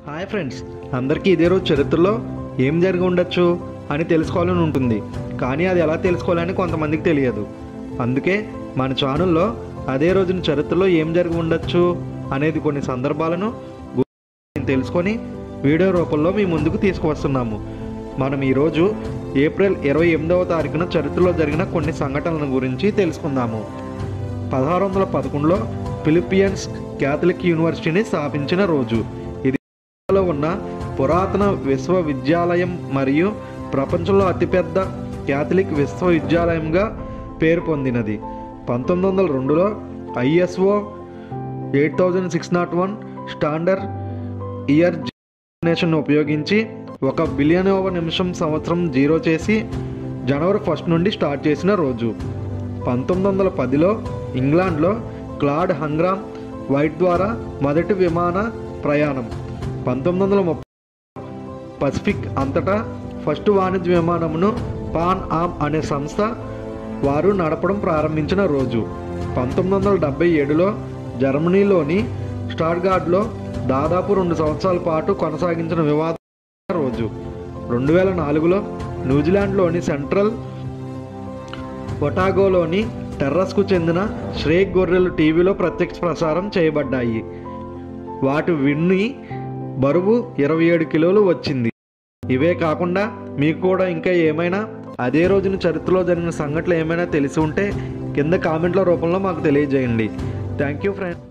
hi friends అందరికీ ఇదే రోజు చరిత్రలో ఏం జరిగి ఉండొచ్చు అని తెలుసుకోవాలని ఉంటుంది కానీ అది ఎలా తెలుసుకోవాలని కొంతమందికి తెలియదు అందుకే మన ఛానల్లో అదే రోజున చరిత్రలో ఏం జరిగి ఉండొచ్చు అనేది కొన్ని సందర్భాలను గు- తెలుసుకొని వీడియో రూపంలో మీ ముందుకు తీసుకువస్తున్నాము మనం ఈరోజు ఏప్రిల్ ఇరవై ఎనిమిదవ తారీఖున చరిత్రలో జరిగిన కొన్ని సంఘటనల గురించి తెలుసుకుందాము పదహారు వందల పదకొండులో ఫిలిపియన్స్ క్యాథలిక్ యూనివర్సిటీని స్థాపించిన రోజు ఇది లో ఉన్న పురాతన విశ్వవిద్యాలయం మరియు ప్రపంచంలో అతిపెద్ద క్యాథలిక్ విశ్వవిద్యాలయంగా పేరు పొందినది పంతొమ్మిది వందల రెండులో ISO eight thousand six nought one standard year nation ఉపయోగించి ఒక బిలియనవ నిమిషం సంవత్సరం జీరో చేసి జనవరి ఫస్ట్ నుండి స్టార్ట్ చేసిన రోజు పంతొమ్మిది వందల పదిలో ఇంగ్లాండ్లో క్లాడ్ హంగ్రామ్ వైట్ ద్వారా మొదటి విమాన ప్రయాణం పంతొమ్మిది వందల ముప్పై పసిఫిక్ అంతటా ఫస్ట్ వాణిజ్య విమానమును పాన్ ఆమ్ అనే సంస్థ వారు నడపడం ప్రారంభించిన రోజు పంతొమ్మిది వందల డెబ్బై ఏడులో జర్మనీలోని స్టార్గార్డ్లో దాదాపు రెండు సంవత్సరాల పాటు కొనసాగించిన వివాద రోజు రెండు వేల నాలుగులో న్యూజిలాండ్లోని సెంట్రల్ ఒటాగోలోని టెర్రస్కు చెందిన శ్రేక్ గొర్రెలు టీవీలో ప్రత్యక్ష ప్రసారం చేయబడ్డాయి వాటి విన్ని బరువు ఇరవై ఏడు కిలోలు వచ్చింది ఇవే కాకుండా మీకు కూడా ఇంకా ఏమైనా అదే రోజున చరిత్రలో జరిగిన సంఘటనలు ఏమైనా తెలిసి ఉంటే కింద కామెంట్ల రూపంలో మాకు తెలియజేయండి థ్యాంక్ యూ ఫ్రెండ్